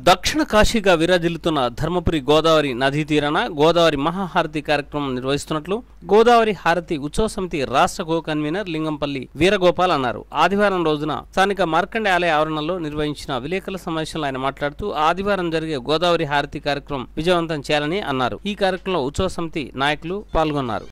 దక్షిణ కాశీగా విరాజిల్లుతున్న ధర్మపురి గోదావరి నదీ తీరాన గోదావరి మహాహారతి కార్యక్రమం నిర్వహిస్తున్నట్లు గోదావరి హారతి ఉత్సవ సమితి రాష్ట్ర కో కన్వీనర్ లింగంపల్లి వీరగోపాల్ అన్నారు ఆదివారం రోజున స్థానిక మార్కండే ఆలయ ఆవరణలో నిర్వహించిన విలేకరుల సమావేశంలో ఆయన మాట్లాడుతూ ఆదివారం జరిగే గోదావరి హారతి కార్యక్రమం విజయవంతం చేయాలని అన్నారు ఈ కార్యక్రమంలో ఉత్సవ సమితి నాయకులు పాల్గొన్నారు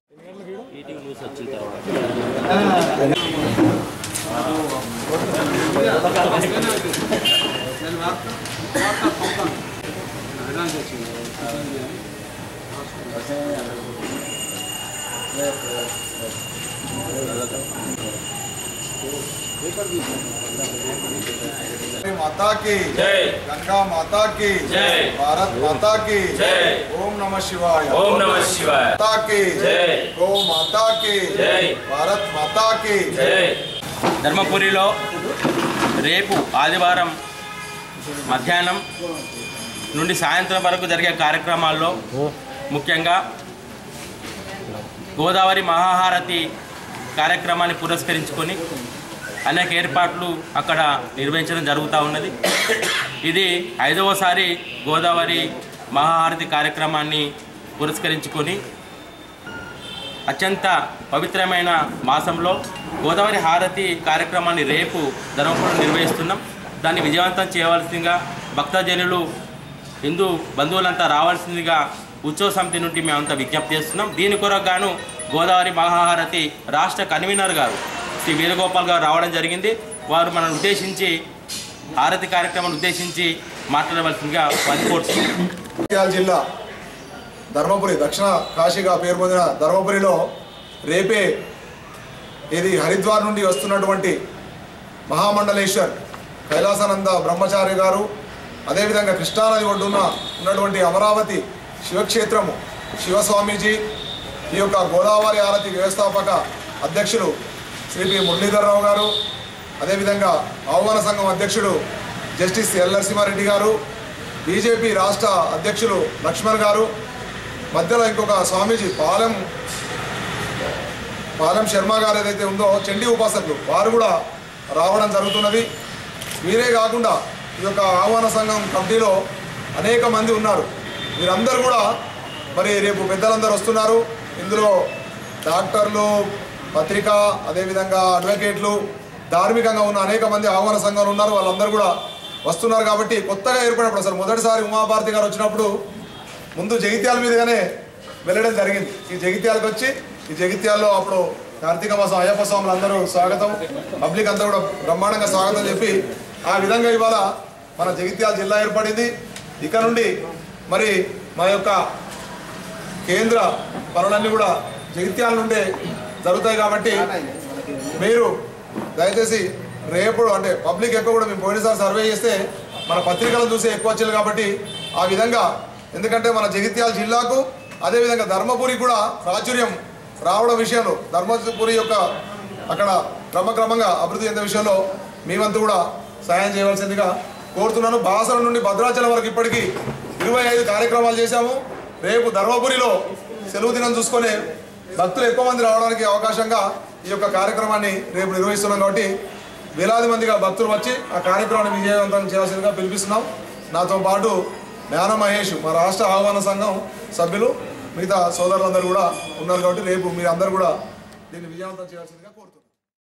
माता की जय गंगा माता की जय भारत माता की जय ओम नमः शिवाय ओम नमः शिवाय माता की जय गौ माता की जय भारत माता की జై ధర్మపురిలో రేపు ఆదివారం మధ్యాహ్నం నుండి సాయంత్రం వరకు జరిగే కార్యక్రమాల్లో ముఖ్యంగా గోదావరి మహాహారతి కార్యక్రమాన్ని పురస్కరించుకొని అనేక ఏర్పాట్లు అక్కడ నిర్వహించడం జరుగుతూ ఉన్నది ఇది ఐదవసారి గోదావరి మహాహారతి కార్యక్రమాన్ని పురస్కరించుకొని అత్యంత పవిత్రమైన మాసంలో గోదావరి హారతి కార్యక్రమాన్ని రేపు ధర్మపురం నిర్వహిస్తున్నాం దాన్ని విజయవంతం చేయవలసిందిగా భక్తజనులు హిందూ బంధువులంతా రావాల్సిందిగా ఉత్సవ సమితి నుండి మేమంతా విజ్ఞప్తి చేస్తున్నాం దీని కొరకు గాను గోదావరి మహాహారతి రాష్ట్ర కన్వీనర్ గారు శ్రీ వీరగోపాల్ గారు రావడం జరిగింది వారు మనల్ని ఉద్దేశించి హారతి కార్యక్రమాన్ని ఉద్దేశించి మాట్లాడవలసిందిగా వారిని కోరుతున్నాం జగిత్యాల జిల్లా ధర్మపురి దక్షిణ కాశీగా పేరు పొందిన ధర్మపురిలో రేపే ఇది హరిద్వార్ నుండి వస్తున్నటువంటి మహామండలేశ్వర్ కైలాసానంద బ్రహ్మచారి గారు అదేవిధంగా కృష్ణానది ఒడ్డున ఉన్నటువంటి అమరావతి శివక్షేత్రము శివస్వామీజీ ఈ యొక్క గోదావరి ఆరతి వ్యవస్థాపక అధ్యక్షులు శ్రీ పి మురళీధరరావు గారు అదేవిధంగా ఆహ్వాన సంఘం అధ్యక్షుడు జస్టిస్ ఎల్ నరసింహారెడ్డి గారు బీజేపీ రాష్ట్ర అధ్యక్షులు లక్ష్మణ్ గారు మధ్యలో ఇంకొక స్వామీజీ పాలెం పాలెం శర్మ గారు ఏదైతే ఉందో చండీ ఉపాసకులు వారు కూడా రావడం జరుగుతున్నది వీరే కాకుండా ఈ యొక్క ఆహ్వాన సంఘం కమిటీలో అనేక మంది ఉన్నారు వీరందరూ కూడా మరి రేపు పెద్దలందరూ వస్తున్నారు ఇందులో డాక్టర్లు పత్రిక అదేవిధంగా అడ్వకేట్లు ధార్మికంగా ఉన్న అనేక మంది ఆహ్వాన సంఘంలో ఉన్నారు వాళ్ళందరూ కూడా వస్తున్నారు కాబట్టి కొత్తగా ఏర్పడినప్పుడు అసలు మొదటిసారి ఉమాభారతి గారు వచ్చినప్పుడు ముందు జగిత్యాల మీదుగానే వెళ్ళడం జరిగింది ఈ జగిత్యాలకు వచ్చి ఈ జగిత్యాల్లో అప్పుడు కార్తీక మాసం అయ్యప్ప స్వాములు అందరూ స్వాగతం పబ్లిక్ అంతా కూడా బ్రహ్మాండంగా స్వాగతం చెప్పి ఆ విధంగా ఇవాళ మన జగిత్యాల జిల్లా ఏర్పడింది ఇక నుండి మరి మా యొక్క కేంద్ర పనులన్నీ కూడా జగిత్యాల నుండే జరుగుతాయి కాబట్టి మీరు దయచేసి రేపు అంటే పబ్లిక్ ఎక్కువ కూడా మేము పోయినసారి సర్వే చేస్తే మన పత్రికలను చూసి ఎక్కువ వచ్చారు కాబట్టి ఆ విధంగా ఎందుకంటే మన జగిత్యాల జిల్లాకు అదేవిధంగా ధర్మపురి కూడా ప్రాచుర్యం రావడం విషయంలో ధర్మపురి యొక్క అక్కడ క్రమక్రమంగా అభివృద్ధి చెందే విషయంలో మేమంతా కూడా సహాయం చేయవలసిందిగా కోరుతున్నాను బాసర నుండి భద్రాచలం వరకు ఇప్పటికీ ఇరవై ఐదు కార్యక్రమాలు చేశాము రేపు ధర్మపురిలో సెలవు దినం చూసుకొని భక్తులు ఎక్కువ మంది రావడానికి అవకాశంగా ఈ యొక్క కార్యక్రమాన్ని రేపు నిర్వహిస్తున్నాం కాబట్టి వేలాది మందిగా భక్తులు వచ్చి ఆ కార్యక్రమాన్ని విజయవంతం చేయాల్సిందిగా పిలిపిస్తున్నాం నాతో పాటు జ్ఞాన మహేష్ మా రాష్ట్ర ఆహ్వాన సంఘం సభ్యులు మిగతా సోదరులందరూ కూడా ఉన్నారు కాబట్టి రేపు మీరు అందరూ కూడా దీన్ని విజయవంతం చేయాల్సిందిగా కోరుతున్నాం